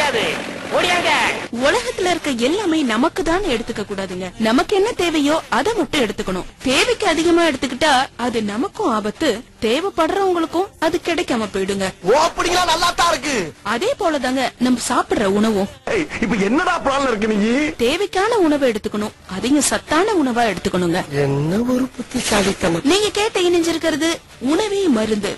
முடியாது ஓடியாங்க உலகத்துல இருக்க எல்லாமே நமக்கு தான் எடுத்துக்க கூடாதுங்க நமக்கு என்ன தேவையோ அதை மட்டும் எடுத்துக்கணும் தேவைக்கு அதிகமா எடுத்துக்கிட்டா அது நமக்கும் ஆபத்து தேவைப்படுறவங்களுக்கும் அது கிடைக்காம போயிடுங்க ஓப்பனிங்களா நல்லா தான் இருக்கு அதே போலதாங்க நம்ம சாப்பிடுற உணவும் ஏய், இப்ப என்னடா பிளான்ல இருக்கு நீ தேவைக்கான உணவை எடுத்துக்கணும் அதிக சத்தான உணவா எடுத்துக்கணுங்க என்ன ஒரு புத்திசாலித்தனம் நீங்க கேட்ட இணைஞ்சிருக்கிறது உணவே மருந்து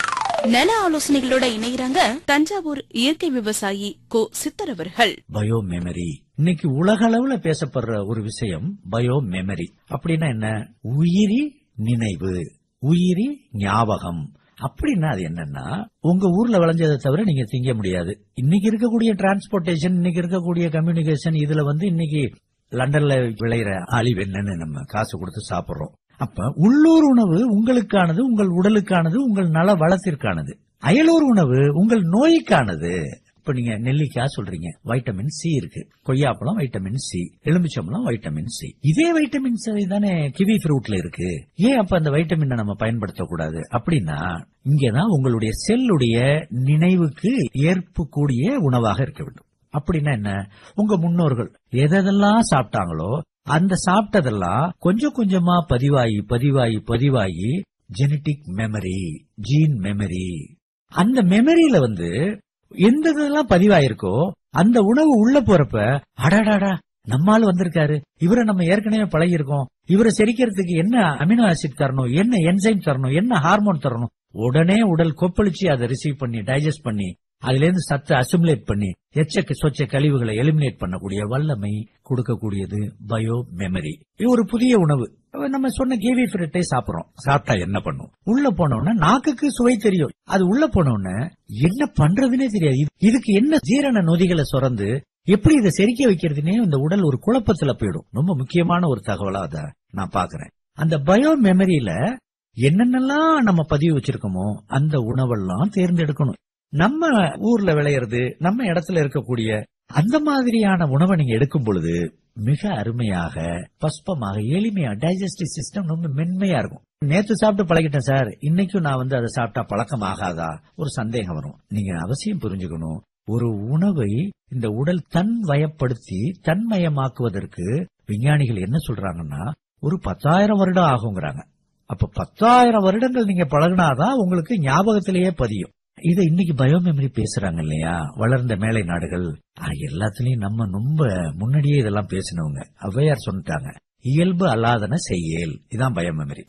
நல ஆலோசனைகளோட இணைகிறாங்க தஞ்சாவூர் இயற்கை விவசாயி கோ சித்தர் அவர்கள் பயோ மெமரி இன்னைக்கு உலக அளவுல பேசப்படுற ஒரு விஷயம் பயோ மெமரி அப்படின்னா என்ன உயிரி நினைவு உயிரி ஞாபகம் அப்படின்னா அது என்னன்னா உங்க ஊர்ல விளைஞ்சதை தவிர நீங்க திங்க முடியாது இன்னைக்கு இருக்கக்கூடிய டிரான்ஸ்போர்ட்டேஷன் இன்னைக்கு இருக்கக்கூடிய கம்யூனிகேஷன் இதுல வந்து இன்னைக்கு லண்டன்ல விளையிற ஆலிவ் என்னன்னு நம்ம காசு கொடுத்து சாப்பிடுறோம் அப்ப உள்ளூர் உணவு உங்களுக்கானது உங்கள் உடலுக்கானது உங்கள் நல வளத்திற்கானது அயலூர் உணவு உங்கள் நோய்க்கானது இப்ப நீங்க நெல்லிக்காய் சொல்றீங்க வைட்டமின் சி இருக்கு கொய்யாப்பழம் வைட்டமின் சி எலுமிச்சம்பழம் வைட்டமின் சி இதே வைட்டமின் சி தானே கிவி ஃப்ரூட்ல இருக்கு ஏன் அப்ப அந்த வைட்டமினை நம்ம பயன்படுத்தக்கூடாது அப்படின்னா இங்கதான் உங்களுடைய செல்லுடைய நினைவுக்கு ஏற்பக்கூடிய உணவாக இருக்க வேண்டும் அப்படின்னா என்ன உங்க முன்னோர்கள் எதெல்லாம் சாப்பிட்டாங்களோ அந்த சாப்பிட்டதெல்லாம் கொஞ்சம் கொஞ்சமா பதிவாகி பதிவாகி பதிவாகி ஜெனட்டிக் மெமரி ஜீன் மெமரி அந்த மெமரியில வந்து எந்த இதெல்லாம் பதிவாயிருக்கோ அந்த உணவு உள்ள போறப்ப அடாடாடா நம்மால் வந்திருக்காரு இவரை நம்ம ஏற்கனவே பழகியிருக்கோம் இவரை செரிக்கிறதுக்கு என்ன அமினோ ஆசிட் தரணும் என்ன என்சைம் தரணும் என்ன ஹார்மோன் தரணும் உடனே உடல் கொப்பளிச்சு அதை ரிசீவ் பண்ணி டைஜஸ்ட் பண்ணி அதுல இருந்து சத்தை அசிமுலேட் பண்ணி எச்ச சொச்ச கழிவுகளை எலிமினேட் பண்ணக்கூடிய வல்லமை கொடுக்கக்கூடியது பயோ மெமரி இது ஒரு புதிய உணவு நம்ம சொன்ன கேவி ஃபிரட்டை சாப்பிடுறோம் சாப்பிட்டா என்ன பண்ணும் உள்ள போனோம்னா நாக்குக்கு சுவை தெரியும் அது உள்ள போனோம்னா என்ன பண்றதுன்னே தெரியாது இது- இதுக்கு என்ன ஜீரண நொதிகளை சுரந்து எப்படி இதை செரிக்க வைக்கிறதுனே இந்த உடல் ஒரு குழப்பத்துல போயிடும் ரொம்ப முக்கியமான ஒரு தகவலா அதை நான் பாக்குறேன் அந்த பயோ மெமரியில என்னென்னலாம் நம்ம பதிவு வச்சிருக்கோமோ அந்த உணவெல்லாம் தேர்ந்தெடுக்கணும் நம்ம ஊர்ல விளையிறது நம்ம இடத்துல இருக்கக்கூடிய அந்த மாதிரியான உணவை நீங்க எடுக்கும் பொழுது மிக அருமையாக பஸ்பமாக எளிமையா டைஜஸ்டிவ் சிஸ்டம் ரொம்ப மென்மையா இருக்கும் நேத்து சாப்பிட்டு பழகிட்டேன் சார் இன்னைக்கும் நான் வந்து அதை சாப்பிட்டா பழக்கம் ஆகாதா ஒரு சந்தேகம் வரும் நீங்க அவசியம் புரிஞ்சுக்கணும் ஒரு உணவை இந்த உடல் தன் வயப்படுத்தி தன்மயமாக்குவதற்கு விஞ்ஞானிகள் என்ன சொல்றாங்கன்னா ஒரு பத்தாயிரம் வருடம் ஆகுங்கிறாங்க அப்ப பத்தாயிரம் வருடங்கள் நீங்க பழகினாதான் உங்களுக்கு ஞாபகத்திலேயே பதியும் இதை இன்னைக்கு பயோமெமரி பேசுறாங்க இல்லையா வளர்ந்த மேலை நாடுகள் ஆ, எல்லாத்துலயும் நம்ம ரொம்ப முன்னாடியே இதெல்லாம் பேசினவங்க ஔவையார் சொல்லிட்டாங்க இயல்பு அல்லாதன செய்யல் இதான் பயோமெமரி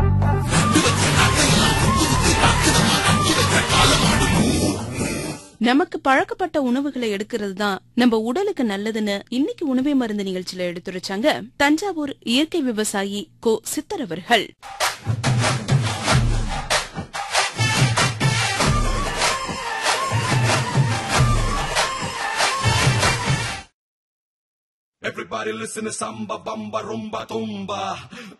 நமக்கு பழக்கப்பட்ட உணவுகளை எடுக்கிறது தான் நம்ம உடலுக்கு நல்லதுன்னு இன்னைக்கு உணவே மருந்து நிகழ்ச்சியில எடுத்துரைச்சாங்க தஞ்சாவூர் இயற்கை விவசாயி கோ சித்தர் அவர்கள் Everybody listen to samba, bamba, rumba, tumba.